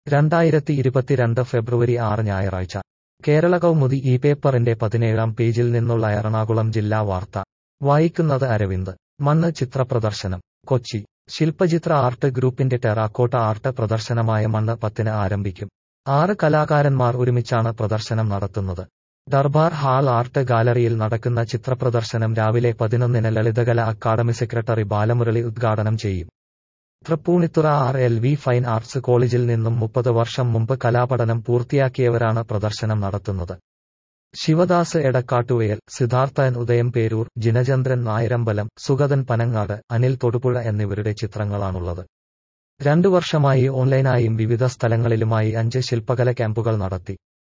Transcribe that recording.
രണ്ടായിരത്തി ഇരുപത്തിരണ്ട് ഫെബ്രുവരി ആറ് ഞായറാഴ്ച കേരള കൗമുദി ഈ പേപ്പറിന്റെ പതിനേഴാം പേജിൽ നിന്നുള്ള എറണാകുളം ജില്ലാ വാർത്ത വായിക്കുന്നത് അരവിന്ദ് മണ്ണ് ചിത്ര പ്രദർശനം കൊച്ചി ശില്പചിത്ര ആർട്ട് ഗ്രൂപ്പിന്റെ ടെറാക്കോട്ട ആർട്ട് പ്രദർശനമായ മണ്ണ് പത്തിന് ആരംഭിക്കും ആറ് കലാകാരന്മാർ ഒരുമിച്ചാണ് പ്രദർശനം നടത്തുന്നത് ദർബാർ ഹാൾ ആർട്ട് ഗാലറിയിൽ നടക്കുന്ന ചിത്രപ്രദർശനം രാവിലെ പതിനൊന്നിന് ലളിതകല അക്കാദമി സെക്രട്ടറി ബാലമുരളി ഉദ്ഘാടനം ചെയ്യും Tripunithura R L V fine arts കോളേജിൽ നിന്നും മുപ്പത് വർഷം മുമ്പ് കലാപഠനം പൂർത്തിയാക്കിയവരാണ് പ്രദർശനം നടത്തുന്നത് ശിവദാസ് എടക്കാട്ടുവയൽ സിദ്ധാർത്ഥൻ ഉദയം പേരൂർ ജിനചന്ദ്രൻ നായരമ്പലം സുഗതൻ പനങ്ങാട് അനിൽ തൊടുപുഴ എന്നിവരുടെ ചിത്രങ്ങളാണുള്ളത് രണ്ടു വർഷമായി ഓൺലൈനായും വിവിധ സ്ഥലങ്ങളിലുമായി അഞ്ച് ശില്പകല ക്യാമ്പുകൾ നടത്തി